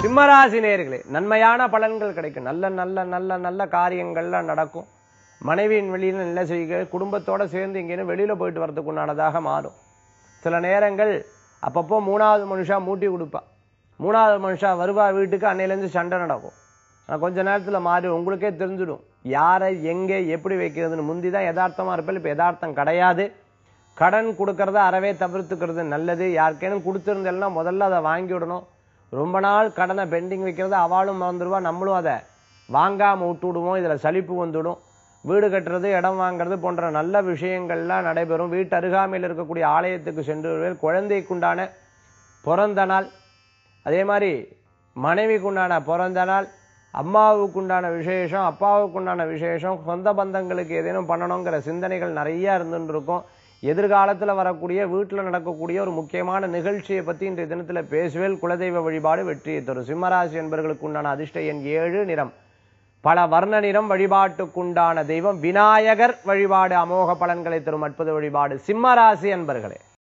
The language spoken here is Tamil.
சிம்மராசி நேர்களே நன்மையான பலன்கள் கிடைக்கும் நல்ல நல்ல நல்ல நல்ல காரியங்கள்லாம் நடக்கும் மனைவியின் வெளியில நல்ல செய்க குடும்பத்தோட சேர்ந்து எங்கேயும் வெளியில போயிட்டு வரதுக்கு உண்டானதாக மாறும் சில நேரங்கள் அப்பப்போ மூணாவது மனுஷா மூட்டி கொடுப்பா மூணாவது மனுஷா வருவா வீட்டுக்கு அன்னையிலேருந்து சண்டை நடக்கும் ஆனா கொஞ்ச நேரத்துல மாறி உங்களுக்கே தெரிஞ்சிடும் யாரை எங்கே எப்படி வைக்கிறதுன்னு முந்தி தான் யதார்த்தமா இருப்பேன் இப்போ யதார்த்தம் கிடையாது கடன் கொடுக்கறத அறவே தவிர்த்துக்கிறது நல்லது யாருக்கேனும் கொடுத்துருந்தேன்னா முதல்ல அதை வாங்கி விடணும் ரொம்ப நாள் கடனை பெண்டிங் வைக்கிறத அவளும் மறந்துடுவா நம்மளும் அதை வாங்காம விட்டு விடுவோம் இதுல சலிப்பு வந்துடும் வீடு கட்டுறது இடம் வாங்குறது போன்ற நல்ல விஷயங்கள்லாம் நடைபெறும் வீட்டு அருகாமையில் இருக்கக்கூடிய ஆலயத்துக்கு சென்று வருவேன். குழந்தைக்குண்டான பிறந்த நாள் அதே மாதிரி மனைவிக்குண்டான பிறந்த நாள் அம்மாவுக்குண்டான விசேஷம் அப்பாவுக்குண்டான விசேஷம் சொந்த பந்தங்களுக்கு ஏதேனும் பண்ணணுங்கிற சிந்தனைகள் நிறைய இருந்துட்டு இருக்கும் எதிர்காலத்தில் வரக்கூடிய வீட்டில் நடக்கக்கூடிய ஒரு முக்கியமான நிகழ்ச்சியை பற்றி இன்றைய தினத்தில் பேசுவேல் குலதெய்வ வழிபாடு வெற்றியை தரும் சிம்மராசி என்பவர்களுக்கு உண்டான அதிர்ஷ்ட எண் ஏழு நிறம் பல வர்ண நிறம் வழிபாட்டுக்குண்டான தெய்வம் விநாயகர் வழிபாடு அமோக பலன்களை தரும் அற்புத வழிபாடு சிம்மராசி என்பர்களே